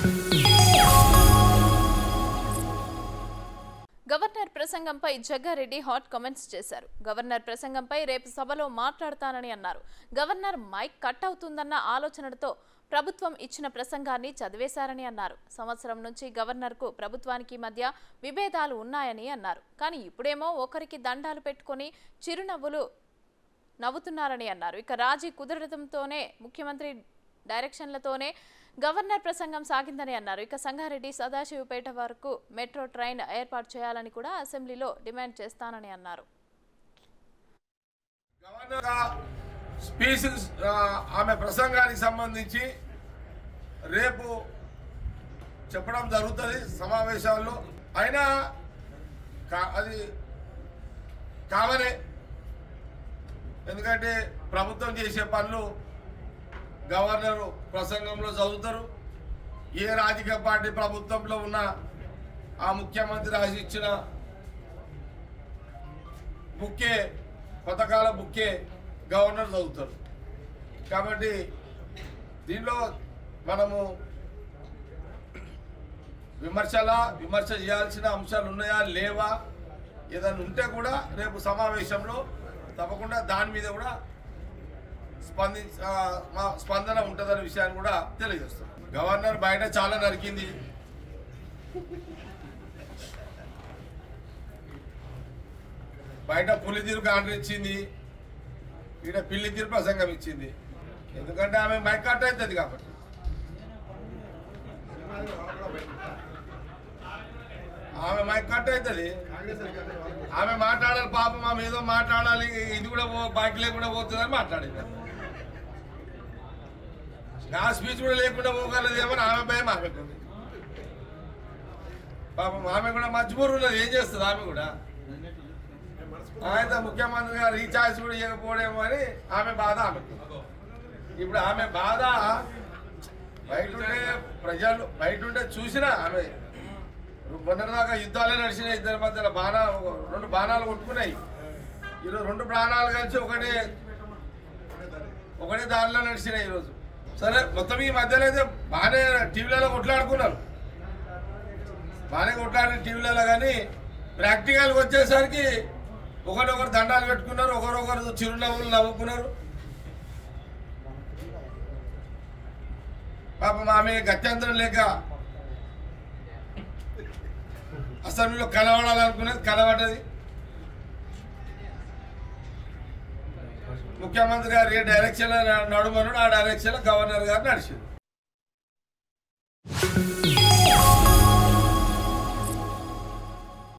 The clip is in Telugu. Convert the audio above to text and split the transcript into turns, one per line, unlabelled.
గవర్నర్ ప్రసంగంపై జగ్గారెడ్డి హాట్ కామెంట్స్ చేశారు గవర్నర్ ప్రసంగంపై రేపు సభలో మాట్లాడతానని అన్నారు గవర్నర్ మైక్ కట్ అవుతుందన్న ఆలోచనతో ప్రభుత్వం ఇచ్చిన ప్రసంగాన్ని చదివేశారని అన్నారు సంవత్సరం నుంచి గవర్నర్కు ప్రభుత్వానికి మధ్య విభేదాలు ఉన్నాయని అన్నారు కానీ ఇప్పుడేమో ఒకరికి దండాలు పెట్టుకొని చిరునవ్వులు నవ్వుతున్నారని అన్నారు ఇక రాజీ కుదరడంతోనే ముఖ్యమంత్రి డైరెక్షన్లతోనే గవర్నర్ ప్రసంగం సాగిందని అన్నారు ఇక సంగారెడ్డి సదాశివపేట వరకు మెట్రో ట్రైన్ ఏర్పాటు చేయాలని కూడా అసెంబ్లీలో డిమాండ్ చేస్తానని అన్నారు
గవర్నర్ స్పీచ్ ఆ, ఆమె ప్రసంగానికి సంబంధించి రేపు చెప్పడం జరుగుతుంది సమావేశాల్లో అయినా కా- అది కావలే ఎందుకంటే ప్రభుత్వం చేసే పనులు గవర్నర్ ప్రసంగంలో చదువుతారు ఏ రాజకీయ పార్టీ ప్రభుత్వంలో ఉన్న ఆ ముఖ్యమంత్రి రాసి ఇచ్చిన బుక్కే పథకాల బుక్కే గవర్నర్ చదువుతారు కాబట్టి దీనిలో మనము విమర్శలా విమర్శ చేయాల్సిన అంశాలు ఉన్నాయా లేవా ఏదైనా ఉంటే కూడా రేపు సమావేశంలో తప్పకుండా దాని మీద కూడా స్పంది ఆ, మా స్పందన ఉంటుందనే విషయాన్ని కూడా తెలియజేస్తాం గవర్నర్ బయట చాలా నరికింది బయట పులి తీరు ఆర్డర్ ఇచ్చింది ఈడ పిల్లి తీరు ప్రసంగం ఇచ్చింది ఎందుకంటే ఆమె మైక్ కట్ అవుతుంది కాబట్టి ఆమె మైక్ కట్ అవుతుంది ఆమె మాట్లాడాలి పాపం ఆమె ఏదో మాట్లాడాలి ఇది కూడా పో బాకీలే కూడా పోతుందని మాట్లాడింది నా స్పీచ్ కూడా లేకుండా పోగలదేమో అని ఆమె భయం ఆమెకు ఉంది పాపం ఆమె కూడా మజ్బూర్ ఉన్నది ఏం చేస్తుంది ఆమె కూడా ఆయన ముఖ్యమంత్రి గారు రీఛార్జ్ కూడా ఇవ్వకపోవడేమో అని ఆమె బాధ ఆమె ఇప్పుడు ఆమె బాధ బయట ఉంటే ప్రజలు బయట ఉంటే చూసినా ఆమె మొన్నటిదాకా యుద్ధాలే నడిచినాయి ఇద్దరి మధ్యలో బాణా రెండు బాణాలు కొట్టుకున్నాయి ఈరోజు రెండు ప్రాణాలు కలిసి ఒకటే ఒకటే దారిలో నడిచినాయి ఈరోజు సరే మొత్తం ఈ మధ్యలో అయితే బాగానే టీవీలలో కొట్లాడుకున్నారు బాగానే కొట్లాడిన టీవీలలో కానీ ప్రాక్టికల్కి వచ్చేసరికి ఒకరొకరు దండాలు పెట్టుకున్నారు ఒకరొకరు చిరునవ్వులు నవ్వుకున్నారు పాపం ఆమె గత్యంతరం లేక అసెంబ్లీలో కనబడాలనుకునేది కనబడ్డది ముఖ్యమంత్రి గారు ఏ డైరెక్షన్ నడుమను ఆ డైరెక్షన్ గవర్నర్ గారు నడిచింది